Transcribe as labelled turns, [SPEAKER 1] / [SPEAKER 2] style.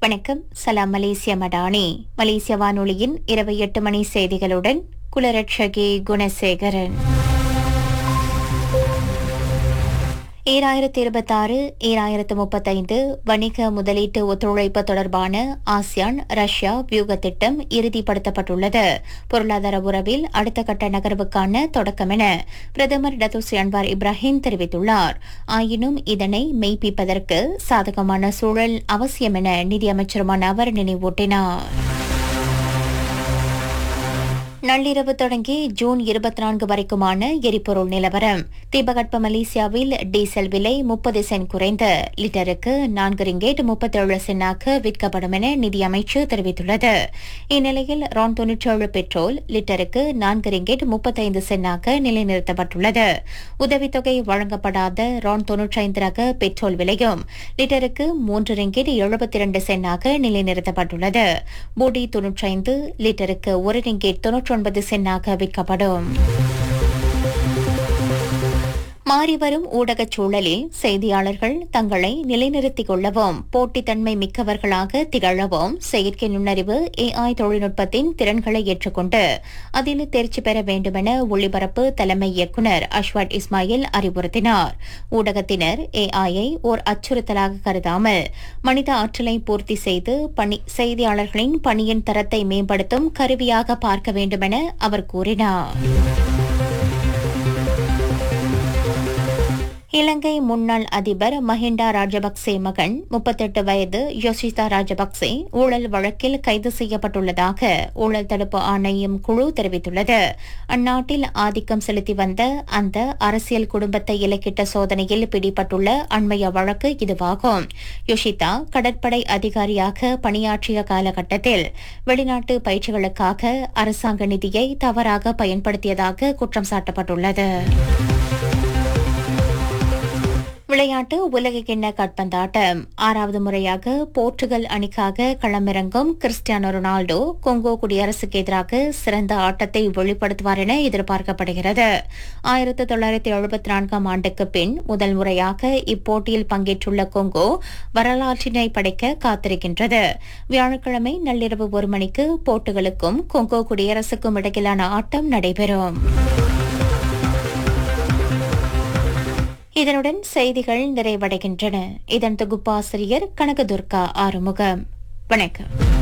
[SPEAKER 1] வணக்கம் சலாம் மலேசிய மடானி மலேசிய வானொலியின் இரவு எட்டு மணி செய்திகளுடன் குலரட்சகி குணசேகரன் ஈராயிரத்தி இருபத்தாறு ஈராயிரத்து முப்பத்தைந்து வணிக முதலீட்டு ஒத்துழைப்பு தொடர்பான ஆசியான் ரஷ்யா வியூக திட்டம் இறுதிப்படுத்தப்பட்டுள்ளது பொருளாதார உறவில் அடுத்த கட்ட நகர்வுக்கான தொடக்கம் என பிரதமர் டத்துஸ்ரீ அன்வார் இப்ராஹிம் தெரிவித்துள்ளார் ஆயினும் இதனை மெய்ப்பிப்பதற்கு சாதகமான சூழல் அவசியம் என நிதியமைச்சருமான அவர் நினைவூட்டினார் நள்ளிரவு தொடங்கி ஜூன் இருபத்தி நான்கு வரைக்குமான எரிபொருள் நிலவரம் தீபகற்ப மலேசியாவில் டீசல் விலை முப்பது சென்ட் குறைந்து லிட்டருக்கு நான்கு ரிங்கேட் முப்பத்தேழு சென்னாக விற்கப்படும் என நிதியமைச்சு தெரிவித்துள்ளது இந்நிலையில் ரான் தொன்னூற்றேழு பெட்ரோல் லிட்டருக்கு நான்கு ரிங்கேட் முப்பத்தைந்து சென்னாக நிலைநிறுத்தப்பட்டுள்ளது உதவித்தொகை வழங்கப்படாத ரான் தொன்னூற்றைந்து ரக பெட்ரோல் விலையும் லிட்டருக்கு மூன்று ரிங்கேட் எழுபத்தி இரண்டு சென்னாக நிலைநிறுத்தப்பட்டுள்ளது பூடி தொன்னூற்றைந்து லிட்டருக்கு ஒரு ரிங்கேட் தொன்னூற்றி ஒன்பது சென்னாக விற்கப்படும் மாறிவரும் ஊடகச் சூழலில் செய்தியாளர்கள் தங்களை நிலைநிறுத்திக் கொள்ளவும் போட்டித்தன்மை மிக்கவர்களாக திகழவும் செயற்கை நுண்ணறிவு ஏஐ தொழில்நுட்பத்தின் திறன்களை ஏற்றுக்கொண்டு அதில் தேர்ச்சி பெற வேண்டுமென ஒளிபரப்பு தலைமை இயக்குநர் அஷ்வத் இஸ்மாயில் அறிவுறுத்தினார் ஊடகத்தினர் ஏஐயை ஓர் அச்சுறுத்தலாக கருதாமல் மனித ஆற்றலை பூர்த்தி செய்து பணி செய்தியாளர்களின் பணியின் தரத்தை மேம்படுத்தும் கருவியாக பார்க்க வேண்டுமென அவர் கூறினார் இலங்கை முன்னாள் அதிபர் மஹிண்டா ராஜபக்சே மகன் முப்பத்தெட்டு வயது யோஷிதா ராஜபக்சே ஊழல் வழக்கில் கைது செய்யப்பட்டுள்ளதாக ஊழல் தடுப்பு ஆணையம் குழு தெரிவித்துள்ளது அந்நாட்டில் ஆதிக்கம் செலுத்தி வந்த அந்த அரசியல் குடும்பத்தை இலக்கிட்ட சோதனையில் பிடிபட்டுள்ள அண்மைய வழக்கு இதுவாகும் யோஷிதா கடற்படை அதிகாரியாக பணியாற்றிய காலகட்டத்தில் வெளிநாட்டு பயிற்சிகளுக்காக அரசாங்க நிதியை தவறாக பயன்படுத்தியதாக குற்றம் சாட்டப்பட்டுள்ளது விளையாட்டு உலக கிண்ண காட்பந்தாட்டம் ஆறாவது முறையாக போர்ச்சுகல் அணிக்காக களமிறங்கும் கிறிஸ்டியானோ ரொனால்டோ கொங்கோ குடியரசுக்கு எதிராக சிறந்த ஆட்டத்தை வெளிப்படுத்துவார் என எதிர்பார்க்கப்படுகிறது ஆயிரத்தி தொள்ளாயிரத்தி எழுபத்தி நான்காம் ஆண்டுக்கு பின் முதல் முறையாக இப்போட்டியில் பங்கேற்றுள்ள கொங்கோ வரலாற்றினை படைக்க காத்திருக்கின்றது வியாழக்கிழமை நள்ளிரவு ஒரு மணிக்கு போர்ட்டுகலுக்கும் கொங்கோ குடியரசுக்கும் இடையிலான ஆட்டம் நடைபெறும் இதனுடன் செய்திகள் நிறைவடைகின்றன இதன் தொகுப்பாசிரியர் கனகதுர்கா ஆறுமுகம் வணக்கம்